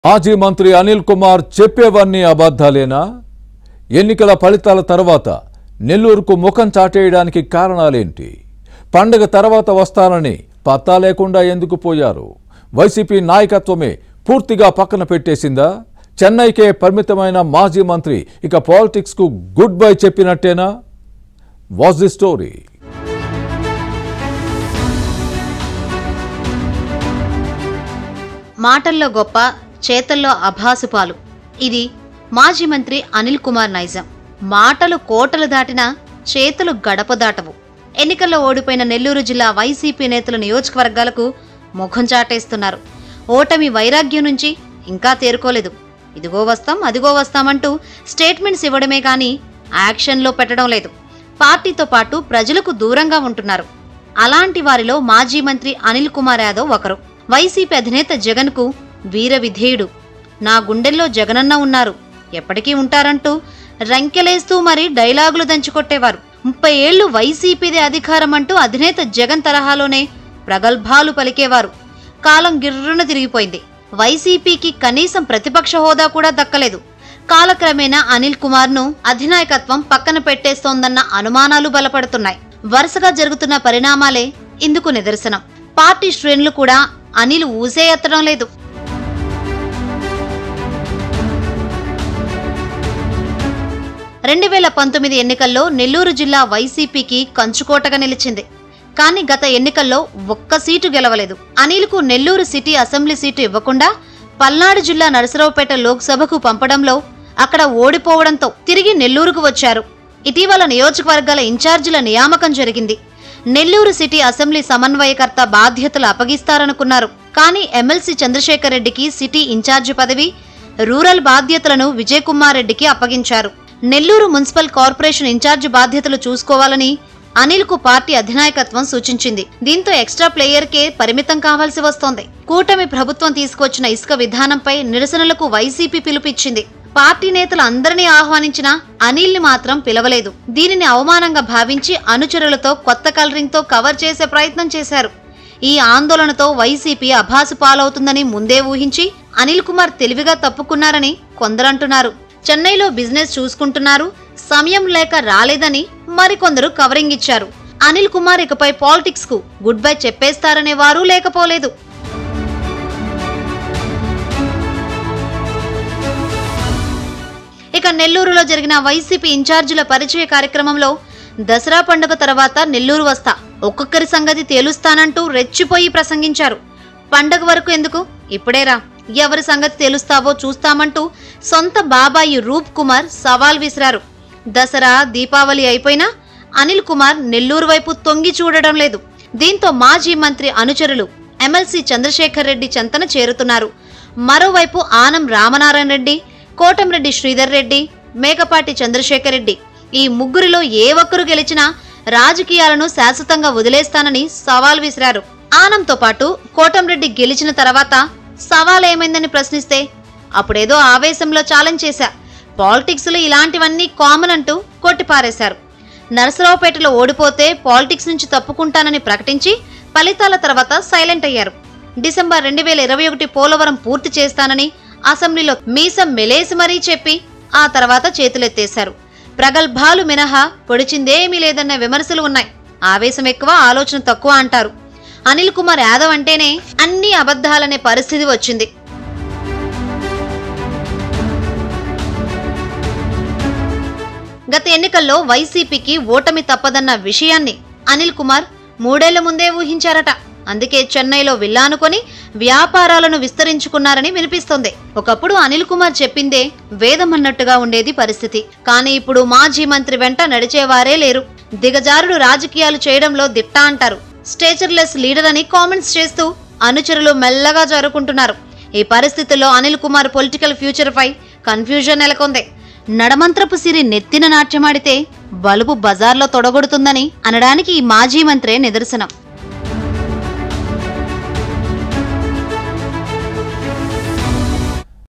మాజీ మంత్రి అనిల్ కుమార్ చెప్పేవన్నీ అబద్ధాలేనా ఎన్నికల ఫలితాల తర్వాత నెల్లూరుకు ముఖం చాటేయడానికి కారణాలేంటి పండగ తర్వాత వస్తానని పత్తా లేకుండా ఎందుకు పోయారు వైసీపీ నాయకత్వమే పూర్తిగా పక్కన పెట్టేసిందా చెన్నైకే పరిమితమైన మాజీ మంత్రి ఇక పాలిటిక్స్కు గుడ్ బై చెప్పినట్టేనా వాజ్ ది స్టోరీ మాటల్లో గొప్ప చేతల్లో అభాసుపాలు ఇది మాజీ మంత్రి అనిల్ కుమార్ నైజం మాటలు కోటలు దాటినా చేతులు గడప దాటవు ఎన్నికల్లో ఓడిపోయిన నెల్లూరు జిల్లా వైసీపీ నేతల నియోజకవర్గాలకు ముఖం చాటేస్తున్నారు ఓటమి వైరాగ్యం నుంచి ఇంకా తేరుకోలేదు ఇదిగో వస్తాం అదిగో వస్తామంటూ స్టేట్మెంట్స్ ఇవ్వడమే కానీ యాక్షన్లో పెట్టడం లేదు పార్టీతో పాటు ప్రజలకు దూరంగా ఉంటున్నారు అలాంటి వారిలో మాజీ మంత్రి అనిల్ కుమార్ యాదవ్ ఒకరు వైసీపీ అధినేత జగన్కు వీర విధేయుడు నా గుండెల్లో జగనన్న ఉన్నారు ఎప్పటికీ ఉంటారంటూ రంకెలేస్తూ మరీ డైలాగులు దంచుకొట్టేవారు ముప్పై ఏళ్లు వైసీపీదే అధికారం అంటూ అధినేత జగన్ తరహాలోనే ప్రగల్భాలు పలికేవారు కాలం గిర్రున తిరిగిపోయింది వైసీపీకి కనీసం ప్రతిపక్ష హోదా కూడా దక్కలేదు కాలక్రమేణా అనిల్ కుమార్ ను అధినాయకత్వం పక్కన పెట్టేస్తోందన్న అనుమానాలు బలపడుతున్నాయి వరుసగా జరుగుతున్న పరిణామాలే ఇందుకు నిదర్శనం పార్టీ శ్రేణులు కూడా అనిల్ ఊసే ఎత్తడం లేదు రెండు వేల పంతొమ్మిది ఎన్నికల్లో నెల్లూరు జిల్లా వైసీపీకి కంచుకోటగా నిలిచింది కానీ గత ఎన్నికల్లో ఒక్క సీటు గెలవలేదు అనిల్కు నెల్లూరు సిటీ అసెంబ్లీ సీటు ఇవ్వకుండా పల్నాడు జిల్లా నరసరావుపేట లోక్సభకు పంపడంలో అక్కడ ఓడిపోవడంతో తిరిగి నెల్లూరుకు వచ్చారు ఇటీవల నియోజకవర్గాల ఇన్ఛార్జీల నియామకం జరిగింది నెల్లూరు సిటీ అసెంబ్లీ సమన్వయకర్త బాధ్యతలు అప్పగిస్తారనుకున్నారు కానీ ఎమ్మెల్సీ చంద్రశేఖర్ రెడ్డికి సిటీ ఇన్ఛార్జి పదవి రూరల్ బాధ్యతలను విజయ్ కుమార్ రెడ్డికి అప్పగించారు నెల్లూరు మున్సిపల్ కార్పొరేషన్ ఇన్ఛార్జి బాధ్యతలు చూసుకోవాలని అనిల్ కు పార్టీ అధినాయకత్వం సూచించింది దీంతో ఎక్స్ట్రా ప్లేయర్ కే పరిమితం కావాల్సి వస్తోంది కూటమి ప్రభుత్వం తీసుకొచ్చిన ఇసుక విధానంపై నిరసనలకు వైసీపీ పిలుపిచ్చింది పార్టీ నేతలు అందరినీ ఆహ్వానించినా అనిల్ ని మాత్రం పిలవలేదు దీనిని అవమానంగా భావించి అనుచరులతో కొత్త కలరింగ్ తో కవర్ చేసే ప్రయత్నం చేశారు ఈ ఆందోళనతో వైసీపీ అభాసు పాలవుతుందని ముందే ఊహించి అనిల్ కుమార్ తెలివిగా తప్పుకున్నారని కొందరంటున్నారు చెన్నైలో బిజినెస్ చూసుకుంటున్నారు సమయం లేక రాలేదని మరికొందరు కవరింగ్ ఇచ్చారు అనిల్ కుమార్ ఇకపై పాలిటిక్స్ కు గుడ్ బై చెప్పేస్తారనే వారు లేకపోలేదు ఇక నెల్లూరులో జరిగిన వైసీపీ ఇన్ఛార్జీల పరిచయ కార్యక్రమంలో దసరా పండుగ తర్వాత నెల్లూరు వస్తా ఒక్కొక్కరి సంగతి తేలుస్తానంటూ రెచ్చిపోయి ప్రసంగించారు పండగ వరకు ఎందుకు ఇప్పుడేరా ఎవరి సంగతి తేలుస్తావో చూస్తామంటూ సొంత బాబాయి రూప్ కుమార్ సవాల్ విసిరారు దసరా దీపావళి అయిపోయినా అనిల్ కుమార్ నెల్లూరు వైపు తొంగి చూడడం లేదు దీంతో మాజీ మంత్రి అనుచరులు ఎమ్మెల్సీ చంద్రశేఖర్ రెడ్డి చెంతన చేరుతున్నారు మరోవైపు ఆనం రామనారాయణ రెడ్డి కోటంరెడ్డి శ్రీధర్ రెడ్డి మేకపాటి చంద్రశేఖర్ రెడ్డి ఈ ముగ్గురిలో ఏ ఒక్కరు గెలిచినా రాజకీయాలను శాశ్వతంగా వదిలేస్తానని సవాల్ విసిరారు ఆనంతో పాటు కోటంరెడ్డి గెలిచిన తర్వాత సవాల్ ఏమైందని ప్రశ్నిస్తే అప్పుడేదో ఆవేశంలో ఛాలెంజ్ చేశా పాలిటిక్స్ లో ఇలాంటివన్నీ కామన్ అంటూ కొట్టిపారేశారు నరసరావుపేటలో ఓడిపోతే పాలిటిక్స్ నుంచి తప్పుకుంటానని ప్రకటించి ఫలితాల తర్వాత సైలెంట్ అయ్యారు డిసెంబర్ రెండు వేల ఇరవై ఒకటి పోలవరం పూర్తి చేస్తానని అసెంబ్లీలో మీసం మెలేసి మరీ చెప్పి ఆ తర్వాత చేతులెత్తేశారు ప్రగల్భాలు మినహా పొడిచిందేమీ లేదన్న విమర్శలు ఉన్నాయి ఆవేశం ఎక్కువ ఆలోచన తక్కువ అంటారు అనిల్ కుమార్ యాదవ్ అంటేనే అన్ని అబద్ధాలనే పరిస్థితి వచ్చింది గత ఎన్నికల్లో వైసీపీకి ఓటమి తప్పదన్న విషయాన్ని అనిల్ కుమార్ మూడేళ్ల ముందే ఊహించారట అందుకే చెన్నైలో విల్లానుకొని వ్యాపారాలను విస్తరించుకున్నారని వినిపిస్తోంది ఒకప్పుడు అనిల్ కుమార్ చెప్పిందే వేదమన్నట్టుగా ఉండేది పరిస్థితి కానీ ఇప్పుడు మాజీ మంత్రి వెంట నడిచేవారే లేరు దిగజారుడు రాజకీయాలు చేయడంలో దిట్ట అంటారు స్టేచర్లెస్ లీడర్ అని కామెంట్స్ చేస్తూ అనుచరులు మెల్లగా జరుపుకుంటున్నారు ఈ పరిస్థితుల్లో అనిల్ కుమార్ పొలిటికల్ ఫ్యూచర్ పై కన్ఫ్యూజన్ నెలకొంది నడమంత్రపు సిరి నెత్తిన నాట్యమాడితే బలుపు బజార్లో తొడగొడుతుందని అనడానికి ఈ మాజీ మంత్రే నిదర్శనం